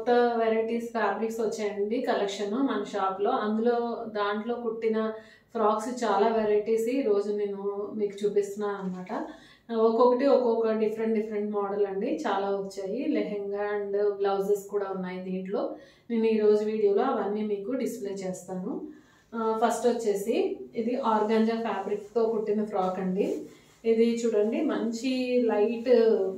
కొత్త varieties fabrics వచ్చాయండి collection మన షాప్లో అందులో దాంట్లో కుట్టిన ఫ్రాక్స్ చాలా వెరైటీస్ ఈ రోజు నేను మీకు చూపిస్తున్నాను అనమాట ఒక్కొక్కటి ఒక్కొక్క డిఫరెంట్ డిఫరెంట్ మోడల్ అండి చాలా వచ్చాయి లెహెంగా అండ్ బ్లౌజెస్ కూడా ఉన్నాయి దీంట్లో నేను ఈ రోజు వీడియోలో అవన్నీ మీకు డిస్ప్లే చేస్తాను ఫస్ట్ వచ్చేసి ఇది ఆర్గాంజా ఫ్యాబ్రిక్తో కుట్టిన ఫ్రాక్ అండి ఇది చూడండి మంచి లైట్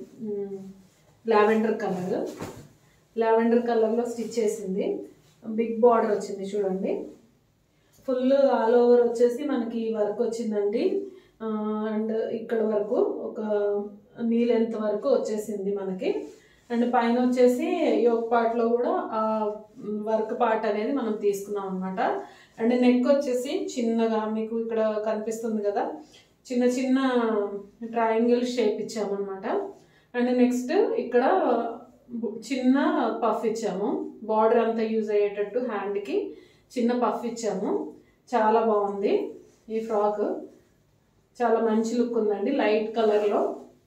లావెండర్ కలర్ లావెండర్ కలర్లో స్టిచ్ చేసింది బిగ్ బార్డర్ వచ్చింది చూడండి ఫుల్ ఆల్ ఓవర్ వచ్చేసి మనకి వర్క్ వచ్చిందండి అండ్ ఇక్కడ వరకు ఒక నీ లెంత్ వరకు వచ్చేసింది మనకి అండ్ పైన వచ్చేసి యోగ్ పార్ట్లో కూడా ఆ వర్క్ పార్ట్ అనేది మనం తీసుకున్నాం అనమాట అండ్ నెక్ వచ్చేసి చిన్నగా మీకు ఇక్కడ కనిపిస్తుంది కదా చిన్న చిన్న ట్రయాంగిల్ షేప్ ఇచ్చామన్నమాట అండ్ నెక్స్ట్ ఇక్కడ చిన్న పఫ్ ఇచ్చాము బార్డర్ అంతా యూజ్ అయ్యేటట్టు హ్యాండ్కి చిన్న పఫ్ ఇచ్చాము చాలా బాగుంది ఈ ఫ్రాక్ చాలా మంచి లుక్ ఉందండి లైట్ కలర్లో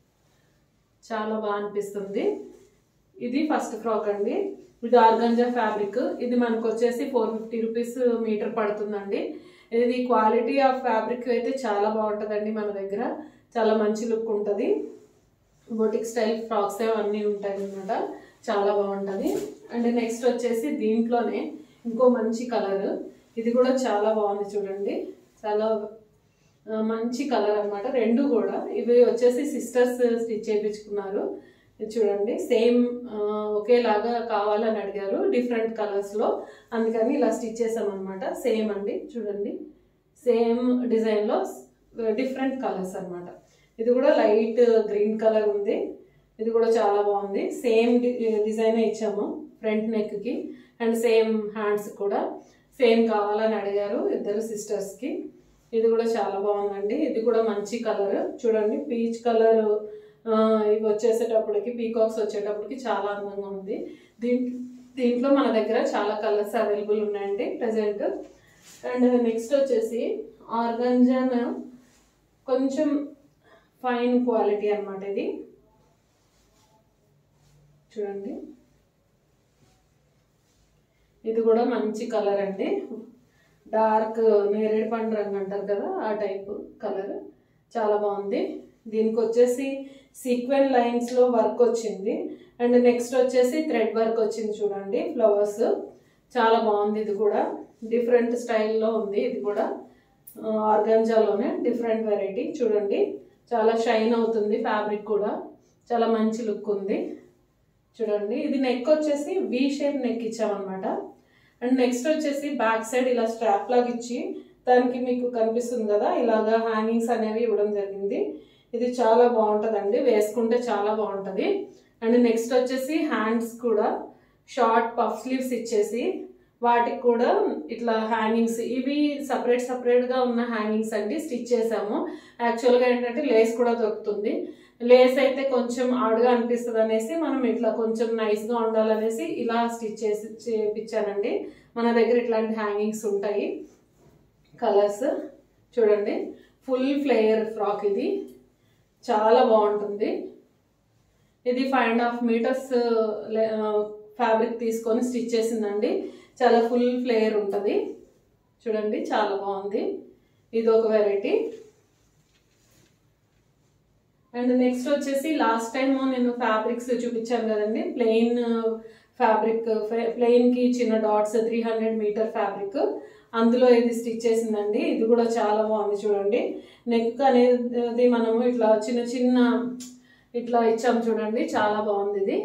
చాలా బాగా అనిపిస్తుంది ఇది ఫస్ట్ ఫ్రాక్ అండి ఇది ఆర్గంజా ఫ్యాబ్రిక్ ఇది మనకు వచ్చేసి ఫోర్ ఫిఫ్టీ రూపీస్ మీటర్ పడుతుందండి ఇది క్వాలిటీ ఆఫ్ ఫ్యాబ్రిక్ అయితే చాలా బాగుంటుందండి మన దగ్గర చాలా మంచి లుక్ ఉంటుంది బొటిక్ స్టైల్ ఫ్రాక్స్ అన్నీ ఉంటాయి అనమాట చాలా బాగుంటుంది అండ్ నెక్స్ట్ వచ్చేసి దీంట్లోనే ఇంకో మంచి కలర్ ఇది కూడా చాలా బాగుంది చూడండి చాలా మంచి కలర్ అనమాట రెండు కూడా ఇవి వచ్చేసి సిస్టర్స్ స్టిచ్ చేయించుకున్నారు చూడండి సేమ్ ఒకేలాగా కావాలని అడిగారు డిఫరెంట్ కలర్స్లో అందుకని ఇలా స్టిచ్ చేసామన్నమాట సేమ్ అండి చూడండి సేమ్ డిజైన్లో డిఫరెంట్ కలర్స్ అనమాట ఇది కూడా లైట్ గ్రీన్ కలర్ ఉంది ఇది కూడా చాలా బాగుంది సేమ్ డిజైన్ ఇచ్చాము ఫ్రంట్ నెక్కి అండ్ సేమ్ హ్యాండ్స్ కూడా సేమ్ కావాలని అడిగారు ఇద్దరు సిస్టర్స్కి ఇది కూడా చాలా బాగుందండి ఇది కూడా మంచి కలర్ చూడండి పీచ్ కలర్ ఇవి వచ్చేసేటప్పటికి పీకాక్స్ వచ్చేటప్పటికి చాలా అందంగా ఉంది దీంట్లో దీంట్లో మన దగ్గర చాలా కలర్స్ అవైలబుల్ ఉన్నాయండి ప్రజెంట్ అండ్ నెక్స్ట్ వచ్చేసి ఆర్గంజన్ కొంచెం ఫైన్ క్వాలిటీ అనమాట ఇది చూడండి ఇది కూడా మంచి కలర్ అండి డార్క్ నేరేడు పండు రంగు అంటారు కదా ఆ టైప్ కలర్ చాలా బాగుంది దీనికి వచ్చేసి సీక్వెన్ లైన్స్లో వర్క్ వచ్చింది అండ్ నెక్స్ట్ వచ్చేసి థ్రెడ్ వర్క్ వచ్చింది చూడండి ఫ్లవర్స్ చాలా బాగుంది ఇది కూడా డిఫరెంట్ స్టైల్లో ఉంది ఇది కూడా ఆర్గంజాలోనే డిఫరెంట్ వెరైటీ చూడండి చాలా షైన్ అవుతుంది ఫ్యాబ్రిక్ కూడా చాలా మంచి లుక్ ఉంది చూడండి ఇది నెక్ వచ్చేసి వి షేప్ నెక్ ఇచ్చామన్నమాట అండ్ నెక్స్ట్ వచ్చేసి బ్యాక్ సైడ్ ఇలా స్ట్రాప్ లాగా ఇచ్చి దానికి మీకు కనిపిస్తుంది కదా ఇలాగా హ్యాంగింగ్స్ అనేవి ఇవ్వడం జరిగింది ఇది చాలా బాగుంటుందండి వేసుకుంటే చాలా బాగుంటుంది అండ్ నెక్స్ట్ వచ్చేసి హ్యాండ్స్ కూడా షార్ట్ పఫ్ స్లీవ్స్ ఇచ్చేసి వాటికి కూడా ఇట్లా హ్యాంగింగ్స్ ఇవి సపరేట్ సపరేట్గా ఉన్న హ్యాంగింగ్స్ అండి స్టిచ్ చేసాము యాక్చువల్గా ఏంటంటే లేస్ కూడా దొరుకుతుంది లేస్ అయితే కొంచెం ఆడుగా అనిపిస్తుంది అనేసి మనం ఇట్లా కొంచెం నైస్గా ఉండాలనేసి ఇలా స్టిచ్ చేసి చేపించానండి మన దగ్గర ఇట్లాంటి హ్యాంగింగ్స్ ఉంటాయి కలర్స్ చూడండి ఫుల్ ఫ్లేయర్ ఫ్రాక్ ఇది చాలా బాగుంటుంది ఇది five and half meters fabric తీసుకొని స్టిచ్ చేసిందండి చాలా ఫుల్ ఫ్లేయర్ ఉంటుంది చూడండి చాలా బాగుంది ఇది ఒక వెరైటీ అండ్ నెక్స్ట్ వచ్చేసి లాస్ట్ టైం నేను ఫ్యాబ్రిక్స్ చూపించాను కదండి ప్లెయిన్ ఫ్యాబ్రిక్ ప్లెయిన్కి చిన్న dots three hundred meter fabric అందులో ఇది స్టిచ్ చేసిందండి ఇది కూడా చాలా బాగుంది చూడండి నెక్ అనేది మనము ఇట్లా చిన్న చిన్న ఇట్లా ఇచ్చాము చూడండి చాలా బాగుంది ఇది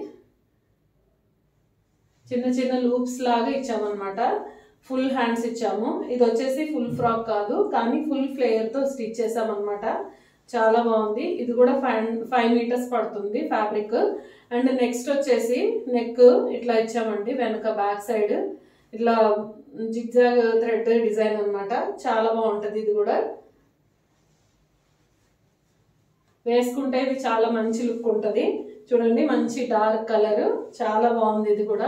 చిన్న చిన్న లూప్స్ లాగా ఇచ్చామన్నమాట ఫుల్ హ్యాండ్స్ ఇచ్చాము ఇది వచ్చేసి ఫుల్ ఫ్రాక్ కాదు కానీ ఫుల్ ఫ్లేయర్తో స్టిచ్ చేసామన్నమాట చాలా బాగుంది ఇది కూడా ఫైవ్ ఫైవ్ మీటర్స్ పడుతుంది ఫ్యాబ్రిక్ అండ్ నెక్స్ట్ వచ్చేసి నెక్ ఇట్లా ఇచ్చామండి వెనక బ్యాక్ సైడ్ ఇట్లా జిగ్జాగ్ థ్రెడ్ డిజైన్ అనమాట చాలా బాగుంటుంది ఇది కూడా వేసుకుంటే ఇది చాలా మంచి లుక్ ఉంటుంది చూడండి మంచి డార్క్ కలర్ చాలా బాగుంది ఇది కూడా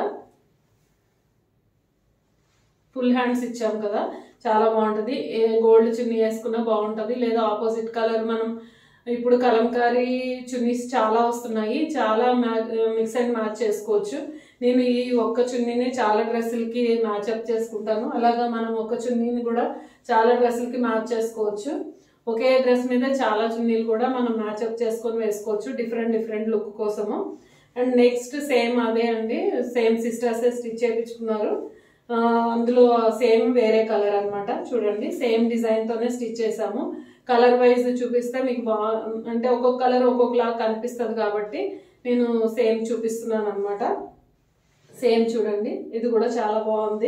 ఫుల్ హ్యాండ్స్ ఇచ్చాం కదా చాలా బాగుంటుంది ఏ గోల్డ్ చున్నీ వేసుకున్నా బాగుంటుంది లేదా ఆపోజిట్ కలర్ మనం ఇప్పుడు కలంకారీ చున్నీస్ చాలా వస్తున్నాయి చాలా మిక్స్ అండ్ మ్యాచ్ చేసుకోవచ్చు నేను ఈ ఒక్క చున్నీని చాలా డ్రెస్సులకి మ్యాచ్అప్ చేసుకుంటాను అలాగా మనం ఒక చున్నీని కూడా చాలా డ్రెస్సులకి మ్యాచ్ చేసుకోవచ్చు ఒకే డ్రెస్ మీద చాలా చున్నీలు కూడా మనం మ్యాచ్అప్ చేసుకొని వేసుకోవచ్చు డిఫరెంట్ డిఫరెంట్ లుక్ కోసము అండ్ నెక్స్ట్ సేమ్ అదే అండి సేమ్ సిస్టర్స్ స్టిచ్ చేయించుకున్నారు ఆ, అందులో సేమ్ వేరే కలర్ అన్నమాట చూడండి సేమ్ డిజైన్ తోనే స్టిచ్ చేసాము కలర్ వైజ్ చూపిస్తే మీకు బాగా అంటే ఒక్కొక్క కలర్ ఒక్కొక్కలాగా కనిపిస్తుంది కాబట్టి నేను సేమ్ చూపిస్తున్నాను అనమాట సేమ్ చూడండి ఇది కూడా చాలా బాగుంది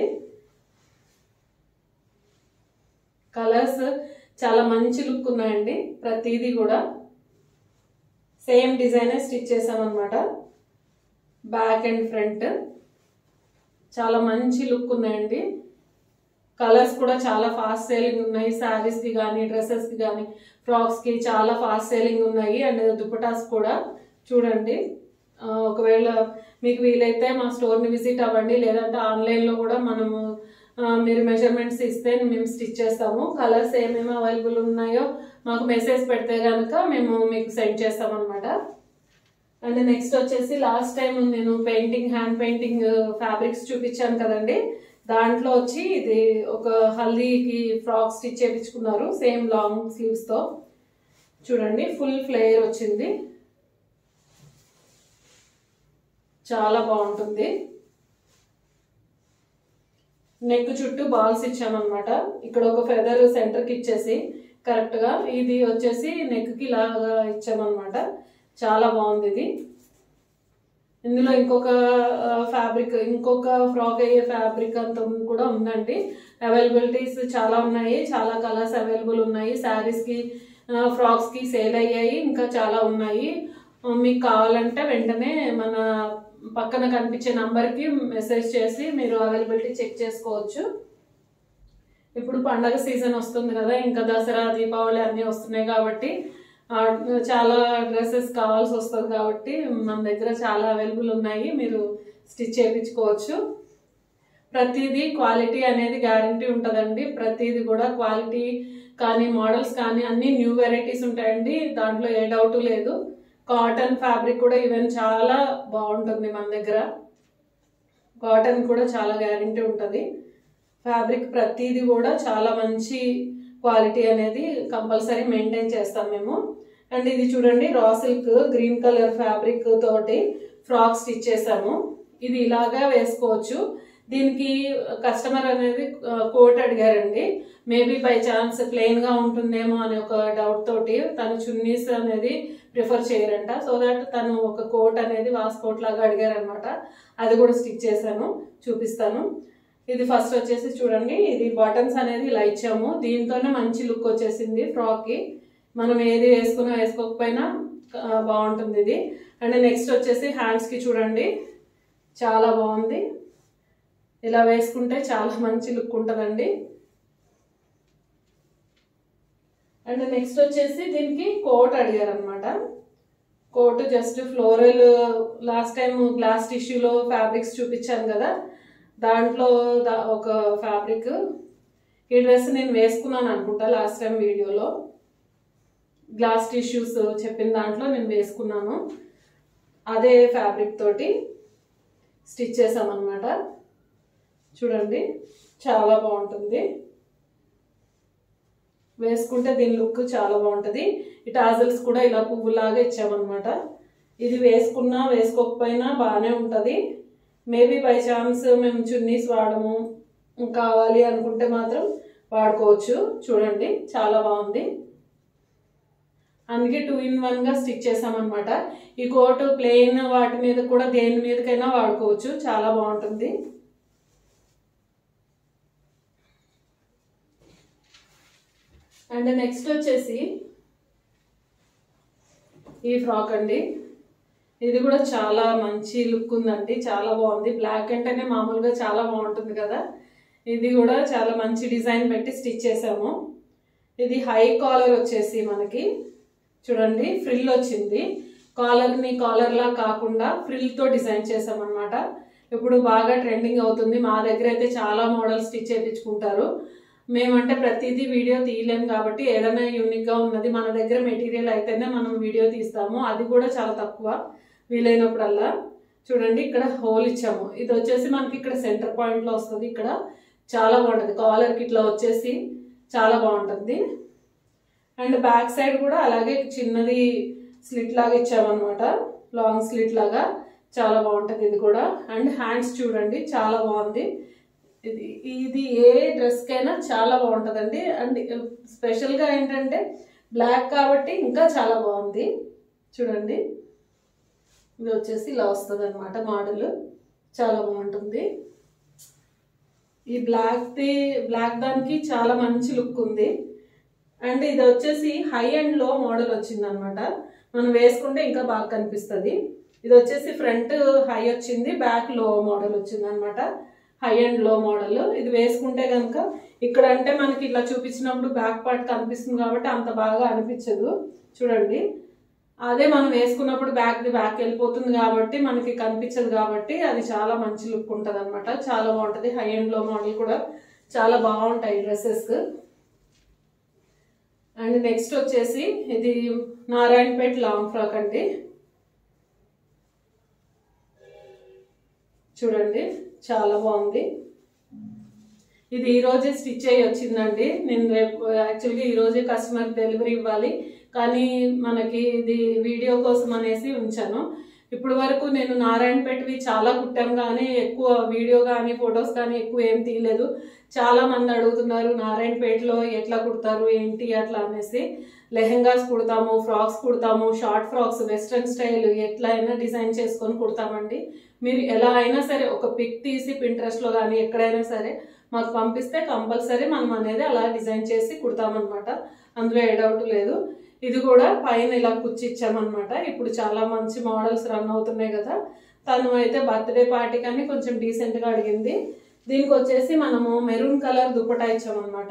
కలర్స్ చాలా మంచి లుక్ ఉన్నాయండి ప్రతిదీ కూడా సేమ్ డిజైనే స్టిచ్ చేసామన్నమాట బ్యాక్ అండ్ ఫ్రంట్ చాలా మంచి లుక్ ఉన్నాయండి కలర్స్ కూడా చాలా ఫాస్ట్ సేలింగ్ ఉన్నాయి శారీస్ కి కానీ డ్రెస్సెస్ కి కానీ ఫ్రాక్స్ కి చాలా ఫాస్ట్ సేలింగ్ ఉన్నాయి అండ్ దుపటాస్ కూడా చూడండి ఆ, ఒకవేళ మీకు వీలైతే మా స్టోర్ ని విజిట్ అవ్వండి లేదంటే ఆన్లైన్ లో కూడా మనము ఆ, మీరు మెజర్మెంట్స్ ఇస్తే మేము స్టిచ్ చేస్తాము కలర్స్ ఏమేమి అవైలబుల్ ఉన్నాయో మాకు మెసేజ్ పెడితే కనుక మేము మీకు సెండ్ చేస్తాం అనమాట అండ్ నెక్స్ట్ వచ్చేసి లాస్ట్ టైం నేను పెయింటింగ్ హ్యాండ్ పెయింటింగ్ ఫ్యాబ్రిక్స్ చూపించాను కదండి దాంట్లో వచ్చి ఇది ఒక హల్దీకి ఫ్రాక్ స్టిచ్ చేయించుకున్నారు సేమ్ లాంగ్ స్లీవ్స్ తో చూడండి ఫుల్ ఫ్లేయర్ వచ్చింది చాలా బాగుంటుంది నెక్ చుట్టూ బాల్స్ ఇచ్చామన్నమాట ఇక్కడ ఒక ఫెదర్ సెంటర్కి ఇచ్చేసి కరెక్ట్గా ఇది వచ్చేసి నెక్కి ఇలాగా ఇచ్చామన్నమాట చాలా బాగుంది ఇది ఇందులో ఇంకొక ఫ్యాబ్రిక్ ఇంకొక ఫ్రాక్ అయ్యే ఫ్యాబ్రిక్ అంత కూడా ఉందండి అవైలబిలిటీస్ చాలా ఉన్నాయి చాలా కలర్స్ అవైలబుల్ ఉన్నాయి శారీస్కి ఫ్రాక్స్కి సేల్ అయ్యాయి ఇంకా చాలా ఉన్నాయి ఆ, మీకు కావాలంటే వెంటనే మన పక్కన కనిపించే నంబర్కి మెసేజ్ చేసి మీరు అవైలబిలిటీ చెక్ చేసుకోవచ్చు ఇప్పుడు పండగ సీజన్ వస్తుంది కదా ఇంకా దసరా దీపావళి అన్నీ వస్తున్నాయి కాబట్టి ఆ, చాలా డ్రెస్సెస్ కావాల్సి వస్తుంది కాబట్టి మన దగ్గర చాలా అవైలబుల్ ఉన్నాయి మీరు స్టిచ్ చేయించుకోవచ్చు ప్రతిదీ క్వాలిటీ అనేది గ్యారంటీ ఉంటుందండి ప్రతిదీ కూడా క్వాలిటీ కానీ మోడల్స్ కానీ అన్ని న్యూ వెరైటీస్ ఉంటాయండి దాంట్లో ఏ డౌట్ లేదు కాటన్ ఫ్యాబ్రిక్ కూడా ఈవెన్ చాలా బాగుంటుంది మన దగ్గర కాటన్ కూడా చాలా గ్యారంటీ ఉంటుంది ఫ్యాబ్రిక్ ప్రతిదీ కూడా చాలా మంచి క్వాలిటీ అనేది కంపల్సరీ మెయింటైన్ చేస్తాం మేము అండ్ ఇది చూడండి raw silk green colour fabric తోటి ఫ్రాక్ స్టిచ్ చేసాము ఇది ఇలాగా వేసుకోవచ్చు దీనికి కస్టమర్ అనేది కోట్ అడిగారండి మేబీ బై ఛాన్స్ ప్లెయిన్ గా ఉంటుందేమో అనే ఒక డౌట్ తోటి తను చున్నీస్ అనేది ప్రిఫర్ చేయరంట సో దట్ తను ఒక కోట్ అనేది వాస్ కోట్ లాగా అడిగారనమాట అది కూడా స్టిచ్ చేశాను చూపిస్తాను ఇది ఫస్ట్ వచ్చేసి చూడండి ఇది బటన్స్ అనేది ఇలా ఇచ్చాము దీంతోనే మంచి లుక్ వచ్చేసింది ఫ్రాక్ కి మనం ఏది వేసుకున్నా వేసుకోకపోయినా ఆ, బాగుంటుంది ఇది అండ్ నెక్స్ట్ వచ్చేసి హ్యాండ్స్ కి చూడండి చాలా బాగుంది ఇలా వేసుకుంటే చాలా మంచి లుక్ ఉంటుందండి అండ్ నెక్స్ట్ వచ్చేసి దీనికి కోట్ అడిగారు అనమాట coat just floral last time glass టిష్యూలో ఫ్యాబ్రిక్స్ చూపించాను కదా దాంట్లో దా- ఒక ఫ్యాబ్రిక్ ఈ డ్రెస్ నేను వేసుకున్నాను అనుకుంటా లాస్ట్ టైం వీడియోలో గ్లాస్ టిష్యూస్ చెప్పిన దాంట్లో నేను వేసుకున్నాను అదే ఫ్యాబ్రిక్ తోటి స్టిచ్ చేసామన్నమాట చూడండి చాలా బాగుంటుంది వేసుకుంటే దీని లుక్ చాలా బాగుంటుంది ఈ టాజల్స్ కూడా ఇలా పువ్వులాగా ఇచ్చామన్నమాట ఇది వేసుకున్నా వేసుకోకపోయినా బాగానే ఉంటుంది మేబీ బై ఛాన్స్ మేము చున్నీస్ వాడము కావాలి అనుకుంటే మాత్రం వాడుకోవచ్చు చూడండి చాలా బాగుంది అందుకే టూ ఇన్ వన్ గా స్టిచ్ చేసామన్నమాట ఈ కోట్ ప్లెయిన్ వాటి మీద కూడా దేని మీదకైనా వాడుకోవచ్చు చాలా బాగుంటుంది అండ్ నెక్స్ట్ వచ్చేసి ఈ ఫ్రాక్ అండి ఇది కూడా చాలా మంచి లుక్ ఉందండి చాలా బాగుంది బ్లాక్ అంటేనే మామూలుగా చాలా బాగుంటుంది కదా ఇది కూడా చాలా మంచి డిజైన్ పెట్టి స్టిచ్ చేసాము ఇది హై కాలర్ వచ్చేసి మనకి చూడండి ఫ్రిల్ వచ్చింది కాలర్ని కాలర్లా కాకుండా ఫ్రిల్తో డిజైన్ చేసామన్నమాట ఇప్పుడు బాగా ట్రెండింగ్ అవుతుంది మా దగ్గర అయితే చాలా మోడల్స్ స్టిచ్ చేయించుకుంటారు మేమంటే ప్రతిదీ వీడియో తీయలేం కాబట్టి ఏదైనా యూనిక్గా ఉన్నది మన దగ్గర మెటీరియల్ అయితేనే మనం వీడియో తీస్తాము అది కూడా చాలా తక్కువ వీలైనప్పుడల్లా చూడండి ఇక్కడ హోల్ ఇచ్చాము ఇది వచ్చేసి మనకి ఇక్కడ సెంటర్ పాయింట్ లో వస్తుంది ఇక్కడ చాలా బాగుంటుంది కాలర్ కి ఇట్లా వచ్చేసి చాలా బాగుంటుంది అండ్ బ్యాక్ సైడ్ కూడా అలాగే చిన్నది స్లిట్ లాగా ఇచ్చామన్నమాట లాంగ్ స్లిట్ లాగా చాలా బాగుంటుంది ఇది కూడా అండ్ హ్యాండ్స్ చూడండి చాలా బాగుంది ఇది ఇది ఏ డ్రెస్కైనా చాలా బాగుంటుందండి అండ్ స్పెషల్గా ఏంటంటే బ్లాక్ కాబట్టి ఇంకా చాలా బాగుంది చూడండి ఇది వచ్చేసి ఇలా వస్తుంది అనమాట మోడల్ చాలా బాగుంటుంది ఈ బ్లాక్ది బ్లాక్ దానికి చాలా మంచి లుక్ ఉంది అండ్ ఇది వచ్చేసి హై అండ్ లో మోడల్ వచ్చింది అనమాట మనం వేసుకుంటే ఇంకా బాగా కనిపిస్తుంది ఇది వచ్చేసి ఫ్రంట్ హై వచ్చింది బ్యాక్ లో మోడల్ వచ్చింది అనమాట హై అండ్ లో మోడల్ ఇది వేసుకుంటే కనుక ఇక్కడ అంటే మనకి ఇట్లా చూపించినప్పుడు బ్యాక్ పార్ట్ కనిపిస్తుంది కాబట్టి అంత బాగా అనిపించదు చూడండి అదే మనం వేసుకున్నప్పుడు బ్యాక్ ది బ్యాక్ వెళ్ళిపోతుంది కాబట్టి మనకి కనిపించదు కాబట్టి అది చాలా మంచి లుక్ ఉంటుంది అనమాట చాలా బాగుంటుంది హై అండ్ లో మోడల్ కూడా చాలా బాగుంటాయి డ్రెస్సెస్ అండ్ నెక్స్ట్ వచ్చేసి ఇది నారాయణపేట్ లాంగ్ ఫ్రాక్ అండి చూడండి చాలా బాగుంది ఇది ఈ రోజే స్టిచ్ అయ్యి వచ్చిందండి నేను రేపు యాక్చువల్గా ఈ రోజే కస్టమర్ డెలివరీ ఇవ్వాలి కానీ మనకి ఇది వీడియో కోసం అనేసి ఉంచాను ఇప్పుడు వరకు నేను నారాయణపేటవి చాలా కుట్టాం కానీ ఎక్కువ వీడియో కానీ ఫొటోస్ కానీ ఎక్కువ ఏం తీయలేదు చాలా మంది అడుగుతున్నారు నారాయణపేటలో ఎట్లా కుడతారు ఏంటి అట్లా అనేసి లెహెంగాస్ కుడతాము ఫ్రాక్స్ కుడతాము షార్ట్ ఫ్రాక్స్ వెస్ట్రన్ స్టైల్ ఎట్లా అయినా డిజైన్ చేసుకొని కుడతామండి మీరు ఎలా అయినా సరే ఒక పిక్ తీసి పింట్రెస్ట్లో కానీ ఎక్కడైనా సరే మాకు పంపిస్తే కంపల్సరీ మనం అనేది అలా డిజైన్ చేసి కుడతామన్నమాట అందులో ఏ డౌట్ లేదు ఇది కూడా పైన ఇలా కుచ్చిచ్చామన్నమాట ఇప్పుడు చాలా మంచి మోడల్స్ రన్ అవుతున్నాయి కదా తను అయితే బర్త్డే పార్టీ కానీ కొంచెం డీసెంట్గా అడిగింది దీనికి వచ్చేసి మనము మెరూన్ కలర్ దుప్పటా ఇచ్చామన్నమాట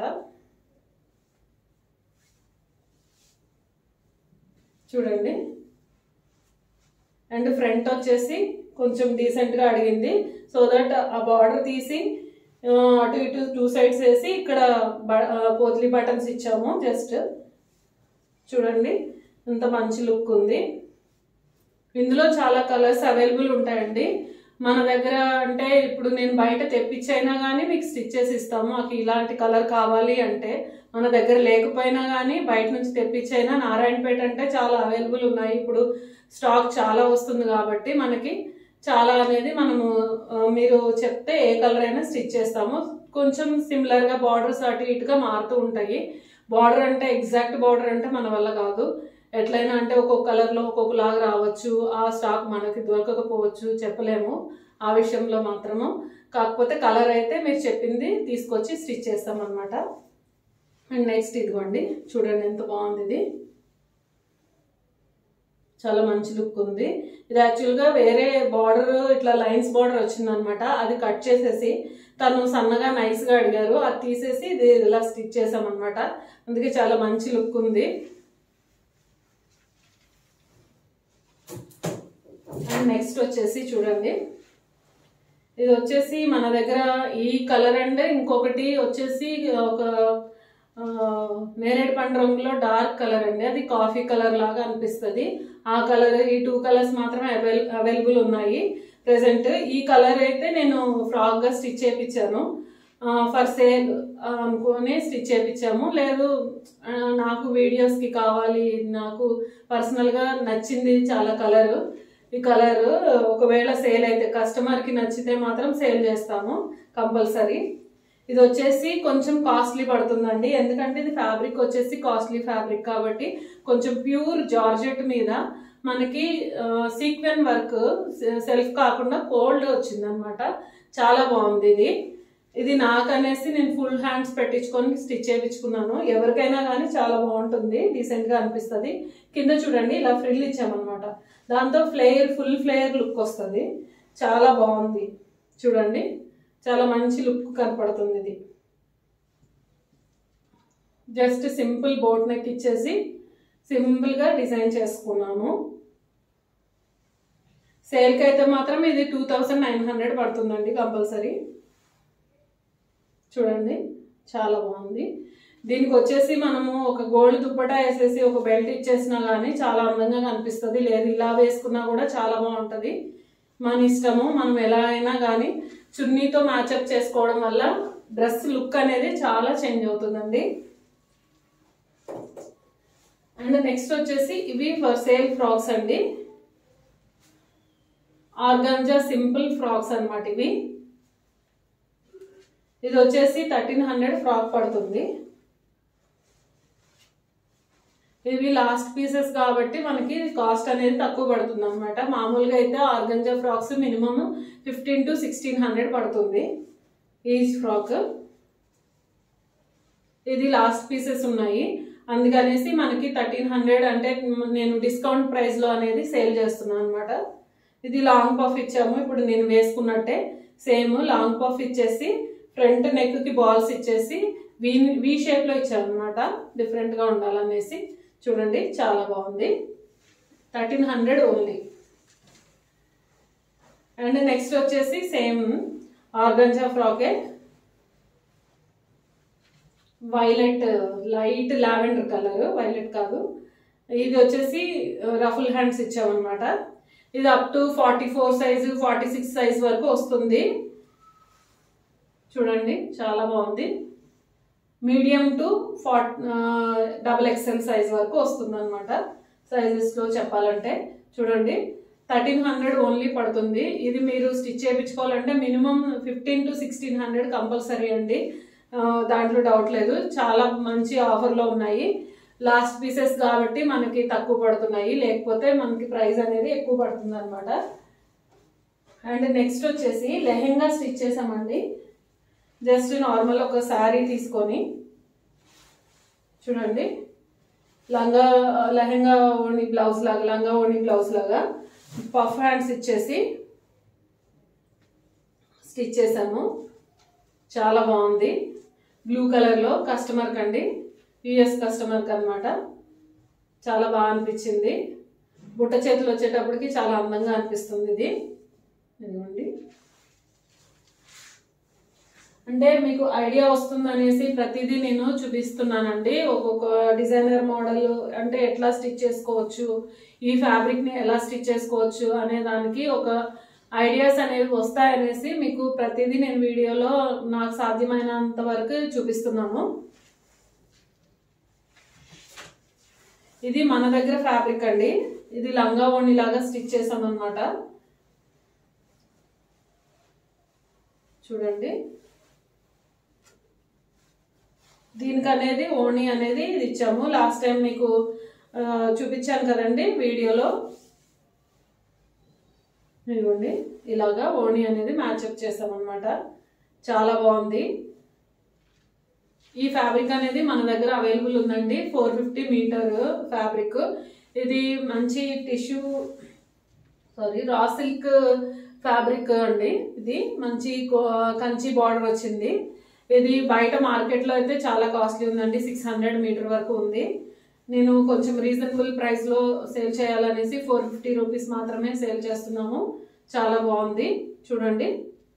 చూడండి అండ్ ఫ్రంట్ వచ్చేసి కొంచెం డీసెంట్గా అడిగింది సో దట్ ఆ బార్డర్ తీసి ఆ, అటు ఇటు టూ సైడ్స్ వేసి ఇక్కడ బ- ఆ, పోత్లీ బటన్స్ ఇచ్చాము జస్ట్ చూడండి ఎంత మంచి లుక్ ఉంది ఇందులో చాలా కలర్స్ అవైలబుల్ ఉంటాయండి మన దగ్గర అంటే ఇప్పుడు నేను బయట తెప్పించైనా కానీ మీకు స్టిచ్ చేసి ఇస్తాము మాకు ఇలాంటి కలర్ కావాలి అంటే మన దగ్గర లేకపోయినా కానీ బయట నుంచి తెప్పించైనా నారాయణపేట అంటే చాలా అవైలబుల్ ఉన్నాయి ఇప్పుడు స్టాక్ చాలా వస్తుంది కాబట్టి మనకి చాలా అనేది మనము ఆ, మీరు చెప్తే ఏ కలర్ అయినా స్టిచ్ చేస్తాము కొంచెం సిమిలర్గా బార్డర్స్ అటు ఇటుగా మారుతూ ఉంటాయి బార్డర్ అంటే ఎగ్జాక్ట్ బార్డర్ అంటే మన వల్ల కాదు ఎట్లయినా అంటే ఒక్కొక్క కలర్లో ఒక్కొక్కలాగా రావచ్చు ఆ స్టాక్ మనకి దొరకకపోవచ్చు చెప్పలేము ఆ విషయంలో మాత్రము కాకపోతే కలర్ అయితే మీరు చెప్పింది తీసుకొచ్చి స్టిచ్ చేస్తాం అనమాట అండ్ నెక్స్ట్ ఇదిగోండి చూడండి ఎంత బాగుంది ఇది చాలా మంచి లుక్ ఉంది ఇది యాక్చువల్గా వేరే బార్డర్ ఇట్లా లైన్స్ బార్డర్ వచ్చిందనమాట అది కట్ చేసేసి తను సన్నగా నైస్గా అడిగారు అది తీసేసి ఇది ఇలా స్టిచ్ చేసామన్నమాట అందుకే చాలా మంచి లుక్ ఉంది అండ్ నెక్స్ట్ వచ్చేసి చూడండి ఇది వచ్చేసి మన దగ్గర ఈ కలర్ అండ్ ఇంకొకటి వచ్చేసి ఒక ఆ, నేరేడు పండు రంగులో డార్క్ కలర్ అండి అది కాఫీ కలర్ లాగా అనిపిస్తుంది ఆ కలర్ ఈ టూ కలర్స్ మాత్రమే అవైల్ అవైలబుల్ ఉన్నాయి ప్రెసెంట్ ఈ కలర్ అయితే నేను ఫ్రాక్ గా స్టిచ్ చేయించాను ఫర్ సేల్ అనుకొని స్టిచ్ చేయించాము లేదు ఆ, నాకు వీడియోస్ కి కావాలి నాకు పర్సనల్ గా నచ్చింది చాలా కలర్ ఈ కలర్ ఒకవేళ సేల్ అయితే కస్టమర్ కి నచ్చితే మాత్రం సేల్ చేస్తాము కంపల్సరీ ఇది వచ్చేసి కొంచెం కాస్ట్లీ పడుతుందండి ఎందుకంటే ఇది ఫ్యాబ్రిక్ వచ్చేసి కాస్ట్లీ ఫ్యాబ్రిక్ కాబట్టి కొంచెం ప్యూర్ జార్జెట్ మీద మనకి సీక్వెన్ వర్క్ సెల్ఫ్ కాకుండా కోల్డ్ వచ్చిందనమాట చాలా బాగుంది ఇది ఇది నాకు అనేసి నేను ఫుల్ హ్యాండ్స్ పెట్టించుకొని స్టిచ్ చేయించుకున్నాను ఎవరికైనా కానీ చాలా బాగుంటుంది డీసెంట్ గా అనిపిస్తుంది కింద చూడండి ఇలా ఫ్రిల్ ఇచ్చామన్నమాట దాంతో ఫ్లేయర్ ఫుల్ ఫ్లేయర్ లుక్ వస్తుంది చాలా బాగుంది చూడండి చాలా మంచి లుక్ కనపడుతుంది ఇది జస్ట్ సింపుల్ బోట్ నెక్ ఇచ్చేసి సింపుల్ గా డిజైన్ చేసుకున్నాము సేల్కి అయితే మాత్రం ఇది టూ థౌజండ్ నైన్ హండ్రెడ్ పడుతుందండి కంపల్సరీ చూడండి చాలా బాగుంది దీనికి వచ్చేసి మనము ఒక గోల్డ్ దుప్పటా వేసేసి ఒక బెల్ట్ ఇచ్చేసినా కానీ చాలా అందంగా కనిపిస్తుంది లేదు ఇలా వేసుకున్నా కూడా చాలా బాగుంటుంది మన ఇష్టము మనం ఎలా అయినా కానీ చున్నీతో మ్యాచప్ చేసుకోవడం వల్ల డ్రెస్ లుక్ అనేది చాలా చేంజ్ అవుతుందండి అండ్ నెక్స్ట్ వచ్చేసి ఇవి ఫర్ సేల్ ఫ్రాక్స్ అండి ఆర్గాంజా సింపుల్ ఫ్రాక్స్ అన్నమాట ఇవి ఇది వచ్చేసి థర్టీన్ హండ్రెడ్ ఫ్రాక్ పడుతుంది ఇవి లాస్ట్ పీసెస్ కాబట్టి మనకి కాస్ట్ అనేది తక్కువ పడుతుంది అనమాట మామూలుగా అయితే organza frocks minimum fifteen to sixteen hundred పడుతుంది ఈచ్ ఫ్రాక్ ఇది లాస్ట్ పీసెస్ ఉన్నాయి అందుకనేసి మనకి థర్టీన్ హండ్రెడ్ అంటే నేను డిస్కౌంట్ ప్రైస్లో అనేది సేల్ చేస్తున్నాను అనమాట ఇది లాంగ్ పఫ్ ఇచ్చాము ఇప్పుడు నేను వేసుకున్నట్టే సేమ్ లాంగ్ పఫ్ ఇచ్చేసి ఫ్రంట్ నెక్కి బాల్స్ ఇచ్చేసి వీ వీ షేప్లో ఇచ్చాను అనమాట డిఫరెంట్గా ఉండాలనేసి చూడండి చాలా బాగుంది thirteen hundred only and next వచ్చేసి సేమ్ ఆర్గంజా ఫ్రాకే violet light lavender colour violet కాదు ఇది వచ్చేసి రఫుల్ హ్యాండ్స్ ఇచ్చామన్నమాట ఇది up to forty four size forty six size వరకు వస్తుంది చూడండి చాలా బాగుంది medium to four double XL size వరకు వస్తుంది అనమాట సైజెస్లో చెప్పాలంటే చూడండి థర్టీన్ హండ్రెడ్ ఓన్లీ పడుతుంది ఇది మీరు స్టిచ్ చేయించుకోవాలంటే minimum fifteen to sixteen hundred compulsory అండి ఆ, దాంట్లో డౌట్ లేదు చాలా మంచి ఆఫర్లో ఉన్నాయి లాస్ట్ పీసెస్ కాబట్టి మనకి తక్కువ పడుతున్నాయి లేకపోతే మనకి ప్రైస్ అనేది ఎక్కువ పడుతుంది అనమాట అండ్ నెక్స్ట్ వచ్చేసి లెహెంగా స్టిచ్ చేసామండి జస్ట్ నార్మల్ ఒక శారీ తీసుకొని చూడండి లంగా లెహెంగా ఓణి బ్లౌజ్ లాగా లంగా ఓణి బ్లౌజ్ లాగా పఫ్ హ్యాండ్స్ ఇచ్చేసి స్టిచ్ చేసాము చాలా బాగుంది బ్లూ కలర్లో కస్టమర్కి అండి యుఎస్ కస్టమర్కి అనమాట చాలా బాగా అనిపించింది బుట్ట చేతులు వచ్చేటప్పటికి చాలా అందంగా అనిపిస్తుంది ఇది ఇదిగోండి అంటే మీకు ఐడియా వస్తుంది అనేసి ప్రతిదీ నేను చూపిస్తున్నానండి ఒక్కొక్క డిజైనర్ మోడల్ అంటే ఎట్లా స్టిచ్ చేసుకోవచ్చు ఈ ఫ్యాబ్రిక్ని ఎలా స్టిచ్ చేసుకోవచ్చు అనే దానికి ఒక ఐడియాస్ అనేవి వస్తాయనేసి మీకు ప్రతిదీ నేను వీడియోలో నాకు సాధ్యమైనంత వరకు చూపిస్తున్నాను ఇది మన దగ్గర ఫ్యాబ్రిక్ అండి ఇది లంగా ఓణి లాగా స్టిచ్ చేసాం అనమాట చూడండి దీనికి అనేది ఓణి అనేది ఇది ఇచ్చాము లాస్ట్ టైం మీకు ఆ, చూపించాను కదండి వీడియోలో ఇదిగోండి ఇలాగా ఓణి అనేది మ్యాచప్ చేసామన్నమాట చాలా బాగుంది ఈ ఫ్యాబ్రిక్ అనేది మన దగ్గర అవైలబుల్ ఉందండి ఫోర్ ఫిఫ్టీ మీటర్ ఫ్యాబ్రిక్ ఇది మంచి tissue sari raw silk fabric అండి ఇది మంచి కో- కంచి బార్డర్ వచ్చింది ఇది బయట మార్కెట్లో అయితే చాలా కాస్ట్లీ ఉందండి సిక్స్ హండ్రెడ్ మీటర్ వరకు ఉంది నేను కొంచెం రీజనబుల్ ప్రైస్లో సేల్ చేయాలనేసి ఫోర్ ఫిఫ్టీ రూపీస్ మాత్రమే సేల్ చేస్తున్నాము చాలా బాగుంది చూడండి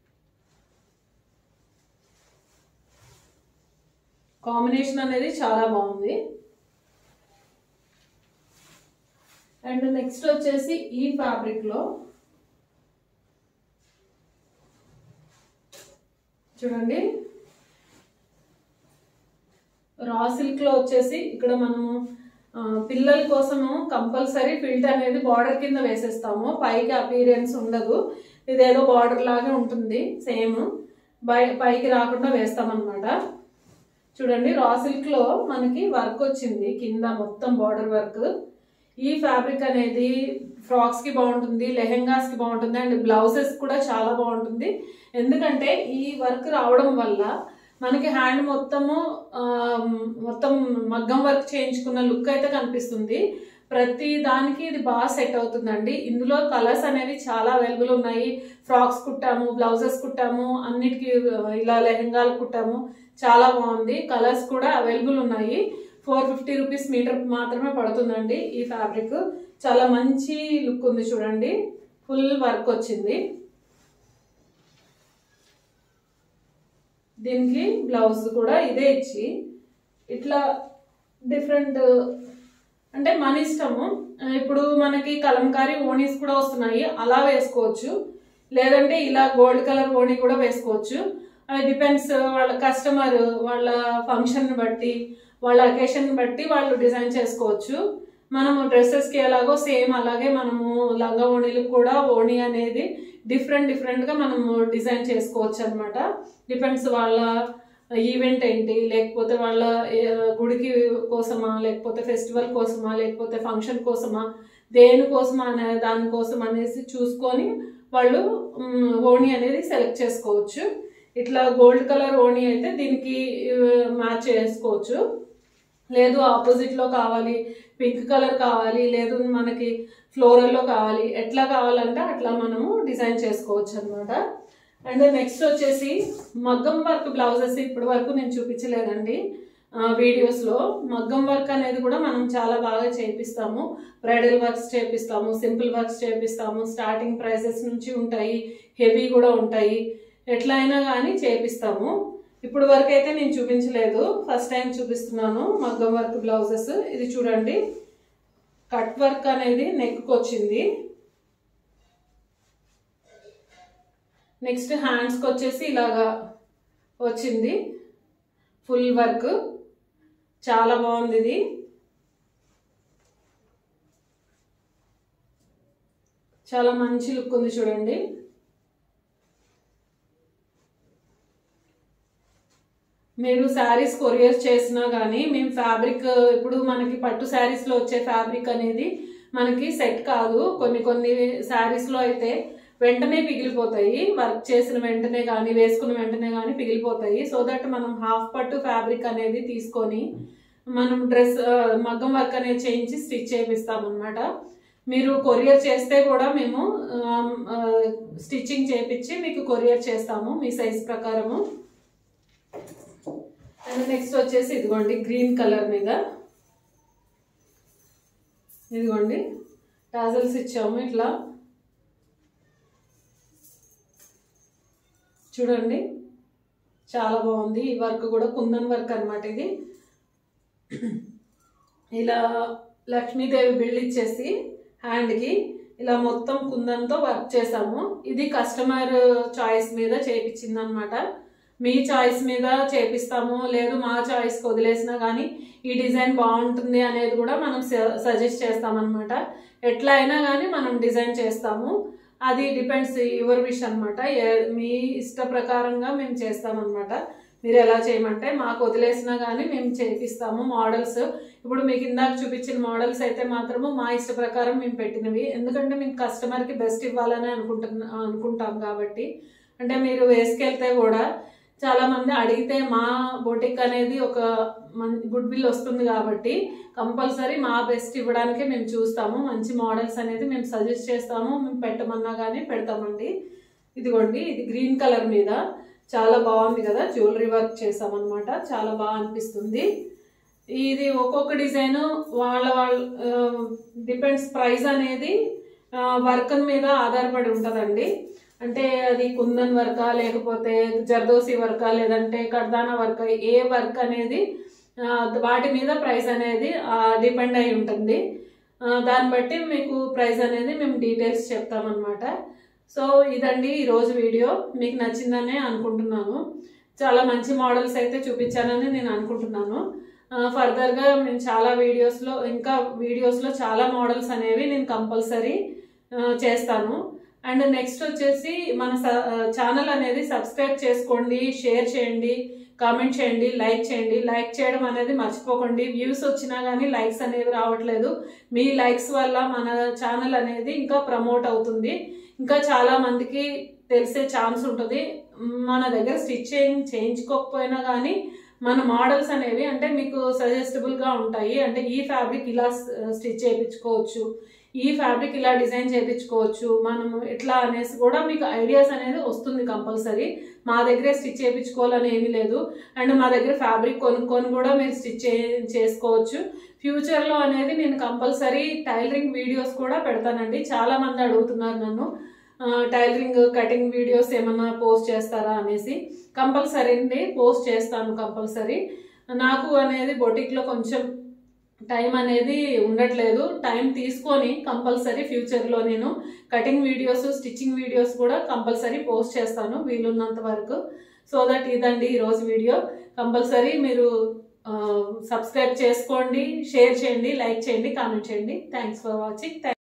కాంబినేషన్ అనేది చాలా బాగుంది అండ్ నెక్స్ట్ వచ్చేసి ఈ ఫ్యాబ్రిక్ లో చూడండి రా సిల్క్ లో వచ్చేసి ఇక్కడ మనము ఆ, పిల్లల కోసము కంపల్సరీ ఫిల్ట్ అనేది బార్డర్ కింద వేసేస్తాము పైకి అపీరియన్స్ ఉండదు ఇదేదో బార్డర్ లాగా ఉంటుంది సేమ్ బై పైకి రాకుండా వేస్తామన్నమాట చూడండి రా సిల్క్ లో మనకి వర్క్ వచ్చింది కింద మొత్తం బార్డర్ వర్క్ ఈ ఫ్యాబ్రిక్ అనేది ఫ్రాక్స్ కి బాగుంటుంది లెహెంగాస్ కి బాగుంటుంది అండ్ బ్లౌజెస్ కూడా చాలా బాగుంటుంది ఎందుకంటే ఈ వర్క్ రావడం వల్ల మనకి హ్యాండ్ మొత్తము ఆ, మొత్తం మగ్గం వర్క్ చేయించుకున్న లుక్ అయితే కనిపిస్తుంది ప్రతి దానికి ఇది బాగా సెట్ అవుతుందండి ఇందులో కలర్స్ అనేవి చాలా అవైలబుల్ ఉన్నాయి ఫ్రాక్స్ కుట్టాము బ్లౌజెస్ కుట్టాము అన్నిటికీ ఇలా లెహెంగాలు కుట్టాము చాలా బాగుంది కలర్స్ కూడా అవైలబుల్ ఉన్నాయి ఫోర్ ఫిఫ్టీ రూపీస్ మీటర్ మాత్రమే పడుతుందండి ఈ ఫ్యాబ్రిక్ చాలా మంచి లుక్ ఉంది చూడండి ఫుల్ వర్క్ వచ్చింది దీనికి బ్లౌజ్ కూడా ఇదే ఇచ్చి ఇట్లా డిఫరెంట్ అంటే మన ఇష్టము ఇప్పుడు మనకి కలంకారీ ఓణీస్ కూడా వస్తున్నాయి అలా వేసుకోవచ్చు లేదంటే ఇలా గోల్డ్ కలర్ ఓణీ కూడా వేసుకోవచ్చు అది డిపెండ్స్ వాళ్ళ కస్టమర్ వాళ్ళ ఫంక్షన్ బట్టి వాళ్ళ అకేషన్ బట్టి వాళ్ళు డిజైన్ చేసుకోవచ్చు మనము డ్రెస్సెస్కి ఎలాగో సేమ్ అలాగే మనము లంగా ఓణీలకు కూడా ఓణీ అనేది డిఫరెంట్ డిఫరెంట్గా మనము డిజైన్ చేసుకోవచ్చు అనమాట డిపెండ్స్ వాళ్ళ ఈవెంట్ ఏంటి లేకపోతే వాళ్ళ ఏ, గుడికి కోసమా లేకపోతే ఫెస్టివల్ కోసమా లేకపోతే ఫంక్షన్ కోసమా దేనికోసమా అనే దానికోసం అనేసి చూసుకొని వాళ్ళు మ్, ఓణీ అనేది సెలెక్ట్ చేసుకోవచ్చు ఇట్లా గోల్డ్ కలర్ ఓణీ అయితే దీనికి మ్యాచ్ చేసుకోవచ్చు లేదు ఆపోజిట్లో కావాలి పింక్ కలర్ కావాలి లేదు మనకి ఫ్లోరల్లో కావాలి ఎట్లా కావాలంటే అట్లా మనము డిజైన్ చేసుకోవచ్చు అనమాట అండ్ నెక్స్ట్ వచ్చేసి మగ్గం వర్క్ బ్లౌజెస్ ఇప్పటి వరకు నేను చూపించలేదండి ఆ, వీడియోస్లో మగ్గం వర్క్ అనేది కూడా మనం చాలా బాగా చేపిస్తాము బ్రైడల్ వర్క్స్ చేపిస్తాము సింపుల్ వర్క్స్ చేపిస్తాము స్టార్టింగ్ ప్రైసెస్ నుంచి ఉంటాయి హెవీ కూడా ఉంటాయి ఎట్లా అయినా కానీ చేపిస్తాము ఇప్పుడు వరకు అయితే నేను చూపించలేదు ఫస్ట్ టైం చూపిస్తున్నాను మగ్గం వర్క్ బ్లౌజెస్ ఇది చూడండి కట్ వర్క్ అనేది నెక్కి వచ్చింది నెక్స్ట్ హ్యాండ్స్కి వచ్చేసి ఇలాగా వచ్చింది ఫుల్ వర్క్ చాలా బాగుంది ఇది చాలా మంచి లుక్ ఉంది చూడండి మీరు శారీస్ కొరియర్ చేసినా కానీ మేము ఫ్యాబ్రిక్ ఇప్పుడు మనకి పట్టు శారీస్లో వచ్చే ఫ్యాబ్రిక్ అనేది మనకి సెట్ కాదు కొన్ని కొన్ని శారీస్లో అయితే వెంటనే పిగిలిపోతాయి వర్క్ చేసిన వెంటనే కానీ వేసుకున్న వెంటనే కానీ పిగిలిపోతాయి సో దట్ మనం హాఫ్ పట్టు ఫ్యాబ్రిక్ అనేది తీసుకొని మనం డ్రెస్ ఆ, మగ్గం వర్క్ అనేది చేయించి స్టిచ్ చేపిస్తాం అనమాట మీరు కొరియర్ చేస్తే కూడా మేము స్టిచ్చింగ్ చేపించి మీకు కొరియర్ చేస్తాము మీ సైజ్ ప్రకారము అండ్ నెక్స్ట్ వచ్చేసి ఇదిగోండి గ్రీన్ కలర్ మీద ఇదిగోండి టాజల్స్ ఇచ్చాము ఇట్లా చూడండి చాలా బాగుంది ఈ వర్క్ కూడా కుందన్ వర్క్ అన్నమాట ఇది ఇలా లక్ష్మీదేవి బిల్డ్ ఇచ్చేసి హ్యాండ్కి ఇలా మొత్తం కుందన్తో వర్క్ చేసాము ఇది కస్టమర్ చాయిస్ మీద చేయించింది అనమాట మీ చాయిస్ మీద చేపిస్తాము లేదు మా చాయిస్కి వదిలేసినా కానీ ఈ డిజైన్ బాగుంటుంది అనేది కూడా మనం సజెస్ట్ చేస్తామన్నమాట ఎట్లా అయినా కానీ మనం డిజైన్ చేస్తాము అది డిపెండ్స్ యువర్ విష్ అనమాట మీ ఇష్ట ప్రకారంగా మేము చేస్తామన్నమాట మీరు ఎలా చేయమంటే మాకు వదిలేసినా కానీ మేము చేపిస్తాము మోడల్స్ ఇప్పుడు మీకు ఇందాక చూపించిన మోడల్స్ అయితే మాత్రము మా ఇష్ట ప్రకారం మేము పెట్టినవి ఎందుకంటే మేము కస్టమర్కి బెస్ట్ ఇవ్వాలని అనుకుంటున్నా అనుకుంటాం కాబట్టి అంటే మీరు వేసుకెళ్తే కూడా చాలా మంది అడిగితే మా బొటిక్ అనేది ఒక మన్ గుడ్ విల్ వస్తుంది కాబట్టి కంపల్సరీ మా బెస్ట్ ఇవ్వడానికే మేము చూస్తాము మంచి మోడల్స్ అనేది మేము సజెస్ట్ చేస్తాము మేము పెట్టమన్నా కానీ పెడతామండి ఇదిగోండి ఇది గ్రీన్ కలర్ మీద చాలా బాగుంది కదా జ్యువెలరీ వర్క్ చేసామన్నమాట చాలా బాగా అనిపిస్తుంది ఇది ఒక్కొక్క డిజైన్ వాళ్ళ వాళ్ళ డిపెండ్స్ ప్రైస్ అనేది వర్క్ మీద ఆధారపడి ఉంటుందండి అంటే అది కుందన్ వర్కా లేకపోతే జర్దోసి వర్కా లేదంటే కర్దానా వర్క్ ఏ వర్క్ అనేది ఆ, వాటి మీద ప్రైస్ అనేది డిపెండ్ అయి ఉంటుంది ఆ, దాన్ని బట్టి మీకు ప్రైస్ అనేది మేము డీటెయిల్స్ చెప్తామన్నమాట సో ఇదండి ఈరోజు వీడియో మీకు నచ్చిందనే అనుకుంటున్నాను చాలా మంచి మోడల్స్ అయితే చూపించానని నేను అనుకుంటున్నాను ఫర్దర్గా నేను చాలా వీడియోస్లో ఇంకా వీడియోస్లో చాలా మోడల్స్ అనేవి నేను కంపల్సరీ చేస్తాను అండ్ నెక్స్ట్ వచ్చేసి మన ఛానల్ అనేది సబ్స్క్రైబ్ చేసుకోండి షేర్ చేయండి కామెంట్ చేయండి లైక్ చేయండి లైక్ చేయడం అనేది మర్చిపోకండి వ్యూస్ వచ్చినా కానీ లైక్స్ అనేవి రావట్లేదు మీ లైక్స్ వల్ల మన ఛానల్ అనేది ఇంకా ప్రమోట్ అవుతుంది ఇంకా చాలా మందికి తెలిసే ఛాన్స్ ఉంటుంది మన దగ్గర స్టిచ్చింగ్ చేయించుకోకపోయినా కానీ మన మోడల్స్ అనేవి అంటే మీకు సజెస్టబుల్గా ఉంటాయి అంటే ఈ ఫ్యాబ్రిక్ ఇలా స్టిచ్ చేయించుకోవచ్చు ఈ ఫ్యాబ్రిక్ ఇలా డిజైన్ చేయించుకోవచ్చు మనము ఇట్లా అనేసి కూడా మీకు ఐడియాస్ అనేది వస్తుంది కంపల్సరీ మా దగ్గరే స్టిచ్ చేయించుకోవాలని ఏమీ లేదు అండ్ మా దగ్గర ఫ్యాబ్రిక్ కొనుక్కొని కూడా మీరు స్టిచ్ చే చేసుకోవచ్చు ఫ్యూచర్లో అనేది నేను కంపల్సరీ టైలరింగ్ వీడియోస్ కూడా పెడతానండి చాలా మంది అడుగుతున్నారు నన్ను టైలరింగ్ కటింగ్ వీడియోస్ ఏమన్నా పోస్ట్ చేస్తారా అనేసి కంపల్సరీ అండి పోస్ట్ చేస్తాను కంపల్సరీ నాకు అనేది బొటిక్లో కొంచెం టైం అనేది ఉండట్లేదు టైం తీసుకొని కంపల్సరీ ఫ్యూచర్లో నేను కటింగ్ వీడియోస్ స్టిచ్చింగ్ వీడియోస్ కూడా కంపల్సరీ పోస్ట్ చేస్తాను వీలున్నంత వరకు సో దట్ ఇదండి ఈరోజు వీడియో కంపల్సరీ మీరు సబ్స్క్రైబ్ చేసుకోండి షేర్ చేయండి లైక్ చేయండి కామెంట్ చేయండి థ్యాంక్స్ ఫర్ వాచింగ్